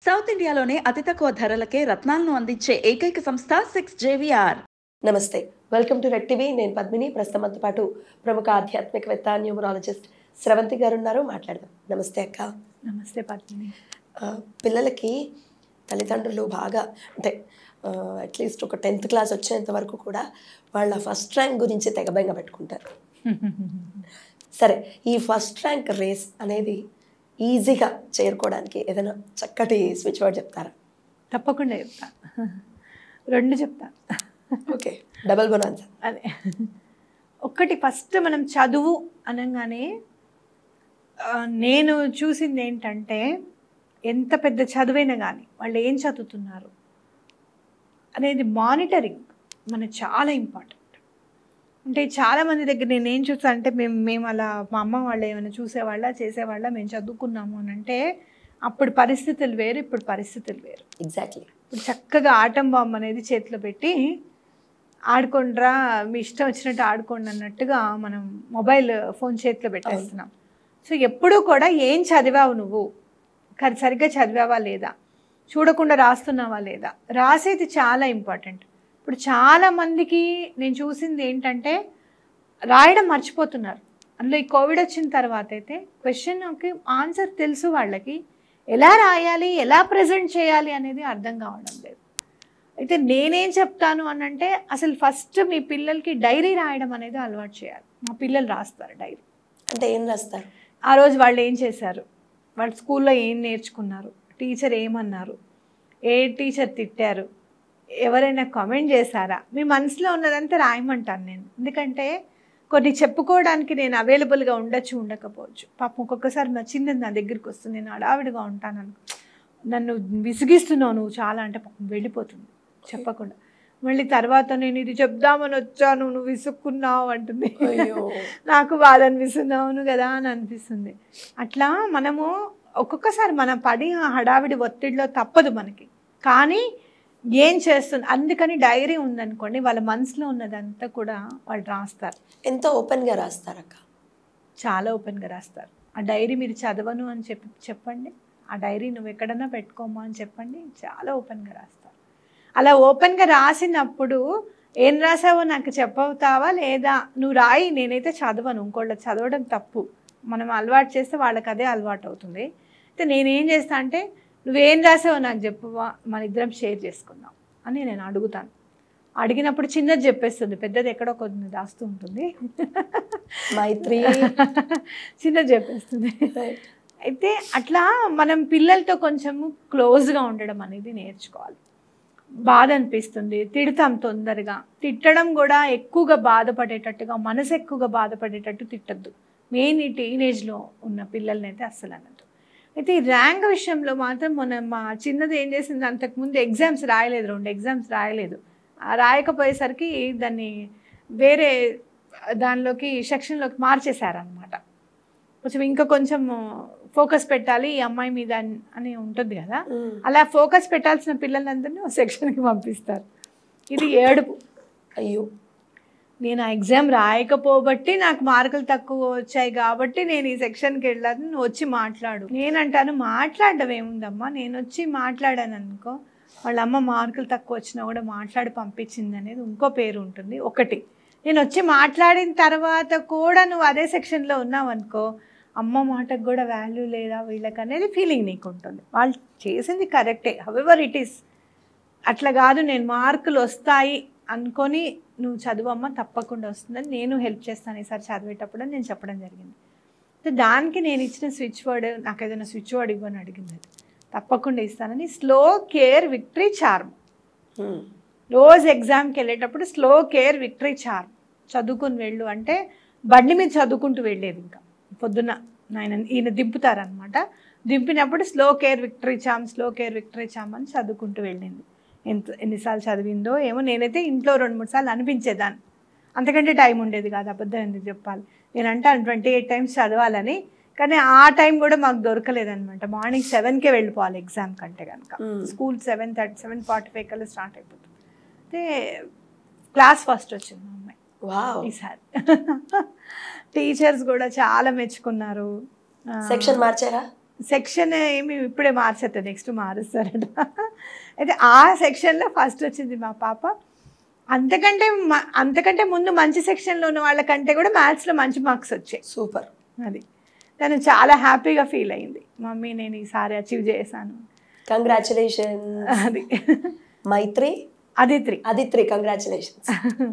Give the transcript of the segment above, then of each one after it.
South ఇండియాలోనే అతి తక్కువ ధరలకే రత్నాలను అందించే ఏకైక సంస్థ సిక్స్ జేవిఆర్ నమస్తే వెల్కమ్ టు రెడ్ టీవీ నేను పద్మిని ప్రస్తుతం మనతో పాటు ప్రముఖ ఆధ్యాత్మికవేత్త న్యూమరాలజిస్ట్ స్రవంతి గారు ఉన్నారు మాట్లాడదాం నమస్తే అక్క నమస్తే పద్మిని ఆ, పిల్లలకి తల్లిదండ్రులు బాగా అంటే అట్లీస్ట్ ఒక టెన్త్ క్లాస్ వచ్చేంత వరకు కూడా వాళ్ళ ఫస్ట్ ర్యాంక్ గురించి తెగ బెంగ పెట్టుకుంటారు సరే ఈ ఫస్ట్ ర్యాంక్ రేస్ అనేది ఈజీగా చేరుకోవడానికి ఏదైనా చక్కటి స్విచ్ వర్డ్ చెప్తారా తప్పకుండా చెప్తా రెండు చెప్తా ఓకే డబల్ బొనాన్సా అదే ఒక్కటి ఫస్ట్ మనం చదువు అనగానే ఆ, నేను చూసింది ఏంటంటే ఎంత పెద్ద చదువైనా కానీ వాళ్ళు ఏం చదువుతున్నారు అనేది మానిటరింగ్ మనకు చాలా ఇంపార్టెంట్ అంటే చాలా మంది దగ్గర నేను ఏం చూసా అంటే మేము మేము అలా మా అమ్మ వాళ్ళు ఏమైనా చూసేవాళ్ళ చేసేవాళ్ళ మేము చదువుకున్నాము అని అంటే అప్పుడు పరిస్థితులు వేరు ఇప్పుడు పరిస్థితులు వేరు ఎగ్జాక్ట్లీ ఇప్పుడు చక్కగా ఆటం బాంబ్ అనేది చేతిలో పెట్టి ఆడుకోండ్రా మీ ఇష్టం వచ్చినట్టు ఆడుకోండి అన్నట్టుగా మనం మొబైల్ ఫోన్ చేతిలో పెట్టేస్తున్నాం సో ఎప్పుడూ కూడా ఏం చదివావు నువ్వు కరి- సరిగ్గా చదివావా లేదా చూడకుండా రాస్తున్నావా లేదా రాసేది చాలా ఇంపార్టెంట్ ఇప్పుడు చాలా మందికి నేను చూసింది ఏంటంటే రాయడం మర్చిపోతున్నారు అందులో ఈ కోవిడ్ వచ్చిన తర్వాత అయితే క్వశ్చన్కి ఆన్సర్ తెలుసు వాళ్ళకి ఎలా రాయాలి ఎలా ప్రజెంట్ చేయాలి అనేది అర్థం కావడం లేదు అయితే నేనేం చెప్తాను అని అంటే అసలు ఫస్ట్ మీ పిల్లలకి డైరీ రాయడం అనేది అలవాటు చేయాలి మా పిల్లలు రాస్తారు డైరీ అంటే ఏం రాస్తారు ఆ రోజు వాళ్ళు ఏం చేశారు వాళ్ళు స్కూల్లో ఏం నేర్చుకున్నారు టీచర్ ఏమన్నారు ఏ టీచర్ తిట్టారు ఎవరైనా కామెంట్ చేశారా మీ మనసులో ఉన్నదంతా రాయమంటాను నేను ఎందుకంటే కొన్ని చెప్పుకోవడానికి నేను అవైలబుల్గా ఉండొచ్చు ఉండకపోవచ్చు పాపం ఒక్కొక్కసారి మా చిన్నది నా దగ్గరికి వస్తుంది నేను అడావిడిగా ఉంటాను అనుకో నన్ను విసిగిస్తున్నావు నువ్వు చాలా అంటే పాపం వెళ్ళిపోతుంది చెప్పకుండా మళ్ళీ తర్వాత నేను ఇది చెప్దామని వచ్చాను నువ్వు విసుక్కున్నావు అంటుంది అయ్యో నాకు బాధ అనిపిస్తుంది అవును కదా అని అనిపిస్తుంది అట్లా మనము ఒక్కొక్కసారి మన పడి ఆ హడావిడి ఒత్తిడిలో తప్పదు మనకి కానీ ఏం చేస్తుంది అందుకని డైరీ ఉందనుకోండి వాళ్ళ మనసులో ఉన్నదంతా కూడా వాళ్ళు రాస్తారు ఎంతో ఓపెన్గా రాస్తారక్క చాలా ఓపెన్గా రాస్తారు ఆ డైరీ మీరు చదవను అని చెప్పి చెప్పండి ఆ డైరీ నువ్వు ఎక్కడన్నా పెట్టుకోమా అని చెప్పండి చాలా ఓపెన్గా రాస్తారు అలా ఓపెన్గా రాసినప్పుడు ఏం రాసావో నాకు చెప్పవుతావా లేదా నువ్వు రాయి నేనైతే చదవను ఇంకోళ్ళ చదవడం తప్పు మనం అలవాటు చేస్తే వాళ్ళకి అదే అలవాటు అవుతుంది అయితే నేనేం చేస్తా అంటే నువ్వేం రాసావో నాకు చెప్పవా మన ఇద్దరం షేర్ చేసుకుందాం అని నేను అడుగుతాను అడిగినప్పుడు చిన్నది చెప్పేస్తుంది పెద్దది ఎక్కడో కొన్ని దాస్తూ ఉంటుంది మైత్రి చిన్నది చెప్పేస్తుంది అయితే అట్లా మనం పిల్లలతో కొంచెము క్లోజ్గా ఉండడం అనేది నేర్చుకోవాలి బాధ అనిపిస్తుంది తిడతాం తొందరగా తిట్టడం కూడా ఎక్కువగా బాధపడేటట్టుగా మనసు ఎక్కువగా బాధపడేటట్టు తిట్టద్దు మెయిన్ ఈ టీనేజ్లో ఉన్న పిల్లల్ని అయితే అస్సలు అనద్దు అయితే ఈ ర్యాంక్ విషయంలో మాత్రం మొన్న మా చిన్నది ఏం చేసింది అంతకుముందు ఎగ్జామ్స్ రాయలేదు రెండు ఎగ్జామ్స్ రాయలేదు ఆ రాయకపోయేసరికి దాన్ని వేరే దానిలోకి సెక్షన్లోకి మార్చేశారనమాట కొంచెం ఇంకా కొంచెం ఫోకస్ పెట్టాలి ఈ అమ్మాయి మీద అని- అని ఉంటుంది కదా మ్మ్. అలా ఫోకస్ పెట్టాల్సిన పిల్లలందరినీ ఒక సెక్షన్కి పంపిస్తారు ఇది ఏడుపు అయ్యో నేను ఆ ఎగ్జామ్ రాయకపోబట్టి నాకు మార్కులు తక్కువ వచ్చాయి కాబట్టి నేను ఈ సెక్షన్కి వెళ్ళాను నువ్వు వచ్చి మాట్లాడు నేనంటాను మాట్లాడడం ఏముందమ్మా నేను వచ్చి మాట్లాడాను అనుకో వాళ్ళ అమ్మ మార్కులు తక్కువ వచ్చినా కూడా మాట్లాడి పంపించింది అనేది ఇంకో పేరు ఉంటుంది ఒకటి నేను వచ్చి మాట్లాడిన తర్వాత కూడా నువ్వు అదే సెక్షన్లో ఉన్నావు అనుకో అమ్మ మాటకు కూడా వాల్యూ లేదా వీళ్ళకి అనేది ఫీలింగ్ నీకు ఉంటుంది వాళ్ళు చేసింది కరెక్టే హవెవర్ ఇట్ ఈస్ అట్లా కాదు నేను మార్కులు వస్తాయి అనుకొని నువ్వు చదువమ్మ తప్పకుండా వస్తుందని నేను హెల్ప్ చేస్తాను ఈసారి చదివేటప్పుడు అని నేను చెప్పడం జరిగింది అయితే దానికి నేను ఇచ్చిన స్విచ్ వర్డ్ నాకు ఏదైనా స్విచ్ వర్డ్ ఇవ్వని అడిగింది అది తప్పకుండా ఇస్తానని స్లో కేర్ విక్టరీ చార్మ్ మ్మ్. రోజు ఎగ్జామ్కి వెళ్ళేటప్పుడు స్లో కేర్ విక్టరీ చార్మ్ చదువుకుని వెళ్ళు అంటే బండి మీద చదువుకుంటూ వెళ్ళేది ఇంకా పొద్దున్న ఆయన ఈయన దింపుతారనమాట దింపినప్పుడు slow care victory charm slow care victory charm అని చదువుకుంటూ వెళ్ళింది ఎంత ఎన్నిసార్లు చదివిందో ఏమో నేనైతే ఇంట్లో రెండు మూడు సార్లు అనిపించేదాన్ని అంతకంటే టైం ఉండేది కాదు అబద్ధం ఎందుకు చెప్పాలి నేను అంటాను ట్వంటీ ఎయిట్ టైమ్స్ చదవాలని కానీ ఆ టైం కూడా మాకు దొరకలేదన్నమాట మార్నింగ్ సెవెన్కే వెళ్ళిపోవాలి ఎగ్జామ్ కంటే కనుక మ్మ్. School seven thirty seven forty five కల్లా స్టార్ట్ అయిపోతుంది అయితే క్లాస్ ఫస్ట్ వచ్చింది మా అమ్మాయి వావ్ ఈసారి టీచర్స్ కూడా చాలా మెచ్చుకున్నారు ఆ, సెక్షన్ మార్చారా సెక్షన్ ఏమి ఇప్పుడే మార్చద్దు నెక్స్ట్ మారుస్తారట అయితే ఆ సెక్షన్లో ఫస్ట్ వచ్చింది మా పాప అంతకంటే మ- అంతకంటే ముందు మంచి సెక్షన్లో ఉన్న వాళ్ళకంటే కూడా మ్యాథ్స్లో మంచి మార్క్స్ వచ్చాయి సూపర్ అది తను చాలా హ్యాపీగా ఫీల్ అయింది మమ్మీ నేను ఈసారి అచీవ్ చేశాను కంగ్రాచులేషన్ అది మైత్రి అదిత్రి అదిత్రి కంగ్రాచులేషన్స్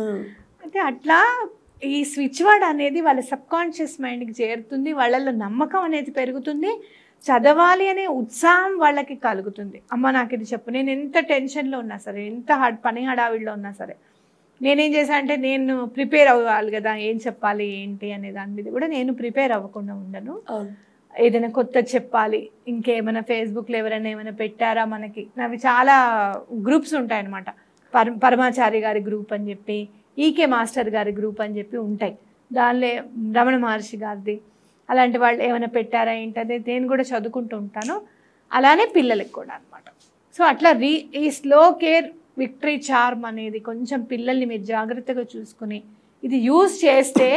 అయితే అట్లా ఈ స్విచ్ వర్డ్ అనేది వాళ్ళ సబ్ కాన్షియస్ మైండ్కి చేరుతుంది వాళ్ళలో నమ్మకం అనేది పెరుగుతుంది చదవాలి అనే ఉత్సాహం వాళ్ళకి కలుగుతుంది అమ్మ నాకు ఇది చెప్పు నేను ఎంత టెన్షన్లో ఉన్నా సరే ఎంత హడ్ పని హడావిడిలో ఉన్నా సరే నేనేం చేశాను అంటే నేను ప్రిపేర్ అవ్వాలి కదా ఏం చెప్పాలి ఏంటి అనే దాని మీద కూడా నేను ప్రిపేర్ అవ్వకుండా ఉండను అవును ఏదైనా కొత్త చెప్పాలి ఇంకేమైనా ఫేస్బుక్లో ఎవరైనా ఏమైనా పెట్టారా మనకి అవి చాలా గ్రూప్స్ ఉంటాయన్నమాట పర పరమాచారి గారి గ్రూప్ అని చెప్పి ఈకే మాస్టర్ గారి గ్రూప్ అని చెప్పి ఉంటాయి దానిలో రమణ మహర్షి గారిది అలాంటి వాళ్ళు ఏమైనా పెట్టారా ఏంటది నేను కూడా చదువుకుంటూ ఉంటాను అలానే పిల్లలకి కూడా అనమాట సో అట్లా రీ ఈ స్లో కేర్ విక్టరీ చార్మ్ అనేది కొంచెం పిల్లల్ని మీరు జాగ్రత్తగా చూసుకుని ఇది యూజ్ చేస్తే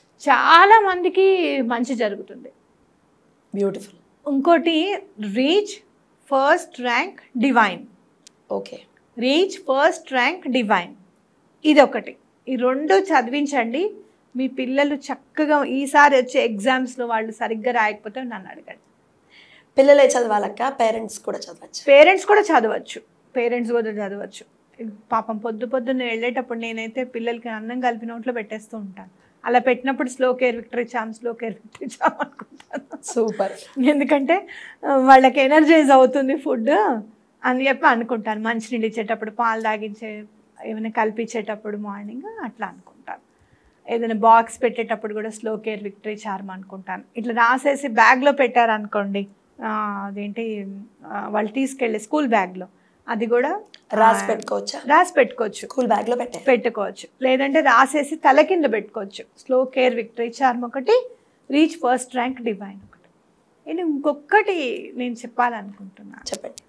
చాలా మందికి మంచి జరుగుతుంది బ్యూటిఫుల్ ఇంకోటి reach first rank divine okay reach first rank divine ఇది ఒకటి ఈ రెండు చదివించండి మీ పిల్లలు చక్కగా ఈసారి వచ్చే ఎగ్జామ్స్లో వాళ్ళు సరిగ్గా రాయకపోతే నన్ను అడగండి పిల్లలే చదవాలక్క పేరెంట్స్ కూడా చదవచ్చు పేరెంట్స్ కూడా చదవచ్చు పేరెంట్స్ కూడా చదవచ్చు పాపం పొద్దు పొద్దున్న వెళ్ళేటప్పుడు నేనైతే పిల్లలకి అన్నం కలిపి నోట్లో పెట్టేస్తూ ఉంటాను అలా పెట్టినప్పుడు slow care victory charm slow care victory charm అనుకుంటాను సూపర్ ఎందుకంటే ఆ, వాళ్ళకి ఎనర్జైజ్ అవుతుంది ఫుడ్ అని చెప్పి అనుకుంటాను మంచినీళ్ళు ఇచ్చేటప్పుడు పాలు తాగించే ఏమైనా కల్పించేటప్పుడు మార్నింగ్ అట్లా అనుకుంటాను ఏదైనా బాక్స్ పెట్టేటప్పుడు కూడా స్లో కేర్ విక్టరీ చార్మ్ అనుకుంటాను ఇట్లా రాసేసి బ్యాగ్లో పెట్టారనుకోండి ఆ, అదేంటి ఆ, వాళ్ళు తీసుకెళ్ళే స్కూల్ బ్యాగ్లో అది కూడా రాసి ఆ, పెట్టుకోవచ్చా రాసి పెట్టుకోవచ్చు స్కూల్ బ్యాగ్ లో పెట్టారు పెట్టుకోవచ్చు లేదంటే రాసేసి తల కింద పెట్టుకోవచ్చు స్లో కేర్ విక్టరీ చార్మ్ ఒకటి రీచ్ ఫస్ట్ ర్యాంక్ డివైన్ ఒకటి నేను ఇంకొకటి నేను చెప్పాలనుకుంటున్నాను చెప్పండి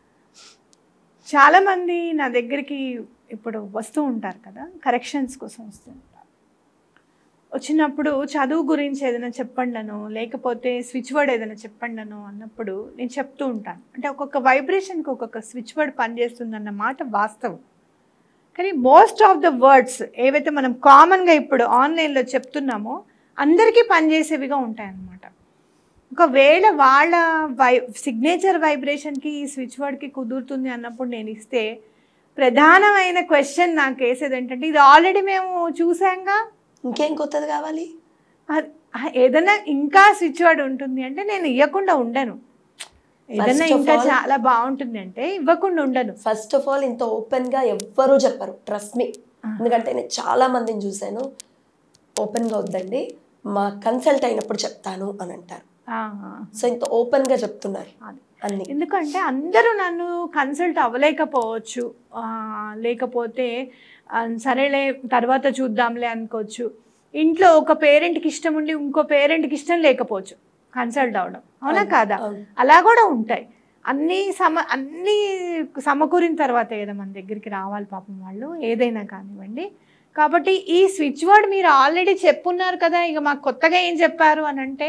చాలామంది నా దగ్గరికి ఇప్పుడు వస్తూ ఉంటారు కదా కరెక్షన్స్ కోసం వస్తూ ఉంటారు వచ్చినప్పుడు చదువు గురించి ఏదైనా చెప్పండను లేకపోతే స్విచ్ వర్డ్ ఏదైనా చెప్పండను అన్నప్పుడు నేను చెప్తూ ఉంటాను అంటే ఒక్కొక్క వైబ్రేషన్కి ఒక్కొక్క స్విచ్ వర్డ్ పనిచేస్తుందన్న మాట వాస్తవం కానీ మోస్ట్ ఆఫ్ ద వర్డ్స్ ఏవైతే మనం కామన్గా ఇప్పుడు ఆన్లైన్లో చెప్తున్నామో అందరికీ పనిచేసేవిగా ఉంటాయన్నమాట ఒకవేళ వాళ్ళ వై సిగ్నేచర్ వైబ్రేషన్కి ఈ స్విచ్ వర్డ్కి కుదురుతుంది అన్నప్పుడు నేను ఇస్తే ప్రధానమైన క్వశ్చన్ నాకు వేసేది ఏంటంటే ఇది ఆల్రెడీ మేము చూసాంగా ఇంకేం కొత్తది కావాలి అది- ఆ, ఏదైనా ఇంకా స్విచ్ వర్డ్ ఉంటుంది అంటే నేను ఇవ్వకుండా ఉండను ఏదైనా First of ఇంకా all- చాలా బాగుంటుంది అంటే ఇవ్వకుండా ఉండను ఫస్ట్ ఆఫ్ ఆల్ ఇంత ఓపెన్ గా ఎవ్వరూ చెప్పరు ట్రస్ట్ మీ ఎందుకంటే నేను చాలా మందిని చూశాను ఓపెన్ గా వద్దండి మా కన్సల్ట్ అయినప్పుడు చెప్తాను అని అంటారు ఆ, సో ఇంత ఓపెన్ గా చెప్తున్నారు అది అన్ని ఎందుకంటే అందరూ నన్ను కన్సల్ట్ అవ్వలేకపోవచ్చు ఆ, లేకపోతే ఆ, సరేలే తర్వాత చూద్దాంలే అనుకోవచ్చు ఇంట్లో ఒక పేరెంట్కి ఇష్టం ఉండి ఇంకో పేరెంట్కి ఇష్టం లేకపోవచ్చు కన్సల్ట్ అవ్వడం అవునా కాదా అవును. అలా కూడా ఉంటాయి అన్నీ సమ అన్నీ సమకూరిన తర్వాత ఏదో మన దగ్గరికి రావాలి పాపం వాళ్ళు ఏదైనా కానివ్వండి కాబట్టి ఈ స్విచ్ వర్డ్ మీరు ఆల్రెడీ చెప్పున్నారు కదా ఇక మాకు కొత్తగా ఏం చెప్పారు అని అంటే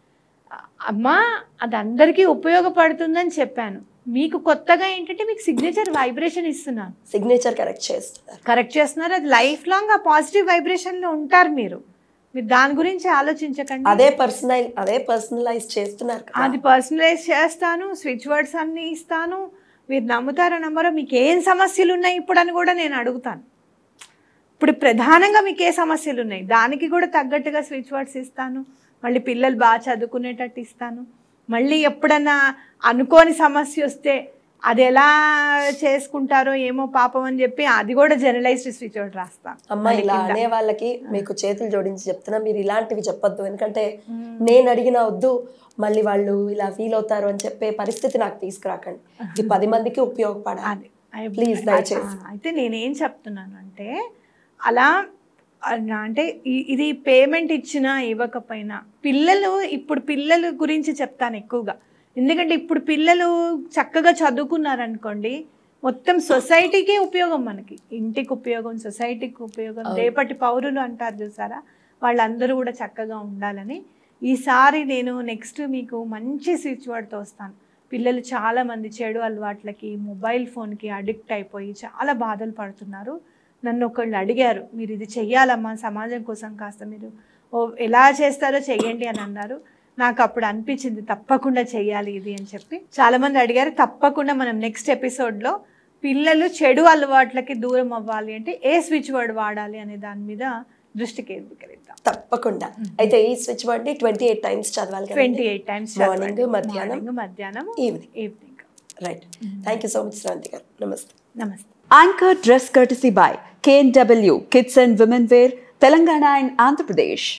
అమ్మా అది అందరికీ ఉపయోగపడుతుందని చెప్పాను మీకు కొత్తగా ఏంటంటే మీకు సిగ్నేచర్ వైబ్రేషన్ ఇస్తున్నాను సిగ్నేచర్ కరెక్ట్ చేస్తున్నారు కరెక్ట్ చేస్తున్నారు అది లైఫ్ లాంగ్ ఆ పాజిటివ్ వైబ్రేషన్లో ఉంటారు మీరు మీరు దాని గురించి ఆలోచించకండి అదే పర్సనల్ అదే పర్సనలైజ్ చేస్తున్నారు కదా అది పర్సనలైజ్ చేస్తాను స్విచ్ వర్డ్స్ అన్నీ ఇస్తాను మీరు నమ్ముతారో నమ్మరో మీకు ఏం సమస్యలు ఉన్నాయి ఇప్పుడు అని కూడా నేను అడుగుతాను ఇప్పుడు ప్రధానంగా మీకు ఏ సమస్యలు ఉన్నాయి దానికి కూడా తగ్గట్టుగా స్విచ్ వర్డ్స్ ఇస్తాను మళ్ళీ పిల్లలు బాగా చదువుకునేటట్టు ఇస్తాను మళ్ళీ ఎప్పుడన్నా అనుకోని సమస్య వస్తే అది ఎలా చేసుకుంటారో ఏమో పాపం అని చెప్పి అది కూడా జనరలైజ్డ్ స్విచ్ వర్డ్ రాస్తాను అమ్మ ఇలా అనే వాళ్ళకి మీకు చేతులు జోడించి చెప్తున్నా మీరు ఇలాంటివి చెప్పొద్దు ఎందుకంటే నేను అడిగిన వద్దు మళ్ళీ వాళ్ళు ఇలా ఫీల్ అవుతారు అని చెప్పే పరిస్థితి నాకు తీసుకురాకండి ఇది పది మందికి ఉపయోగపడాలి అది I- Please, దయచేసి. ఆ, అయితే నేనేం చెప్తున్నాను అంటే అలా అలా అంటే ఈ- ఇది పేమెంట్ ఇచ్చినా ఇవ్వకపోయినా పిల్లలు ఇప్పుడు పిల్లల గురించి చెప్తాను ఎక్కువగా ఎందుకంటే ఇప్పుడు పిల్లలు చక్కగా చదువుకున్నారనుకోండి మొత్తం సొసైటీకే ఉపయోగం మనకి ఇంటికి ఉపయోగం సొసైటీకి ఉపయోగం రేపటి పౌరులు అంటారు చూసారా వాళ్ళందరూ కూడా చక్కగా ఉండాలని ఈసారి నేను నెక్స్ట్ మీకు మంచి స్విచ్ వర్డ్తో వస్తాను పిల్లలు చాలామంది చెడు అలవాట్లకి మొబైల్ ఫోన్కి అడిక్ట్ అయిపోయి చాలా బాధలు పడుతున్నారు నన్ను ఒకళ్ళు అడిగారు మీరు ఇది చెయ్యాలమ్మా సమాజం కోసం కాస్త మీరు ఓ ఎలా చేస్తారో చెయ్యండి అని అన్నారు నాకు అప్పుడు అనిపించింది తప్పకుండా చెయ్యాలి ఇది అని చెప్పి చాలామంది అడిగారు తప్పకుండా మనం నెక్స్ట్ ఎపిసోడ్లో పిల్లలు చెడు అలవాట్లకి దూరం అవ్వాలి అంటే ఏ స్విచ్ వర్డ్ వాడాలి అనే దాని మీద దృష్టి కేంద్రీకరిద్దాం తప్పకుండా అయితే ఈ స్విచ్ వర్డ్ ని ట్వంటీ ఎయిట్ టైమ్స్ చదవాలి ట్వంటీ ఎయిట్ టైమ్స్ మార్నింగ్ మధ్యాహ్నం మధ్యాహ్నం evening evening right thank you so much Shranthi గారు నమస్తే నమస్తే Anchor dress courtesy by KNW Kids and Women Wear, Telangana and Andhra Pradesh.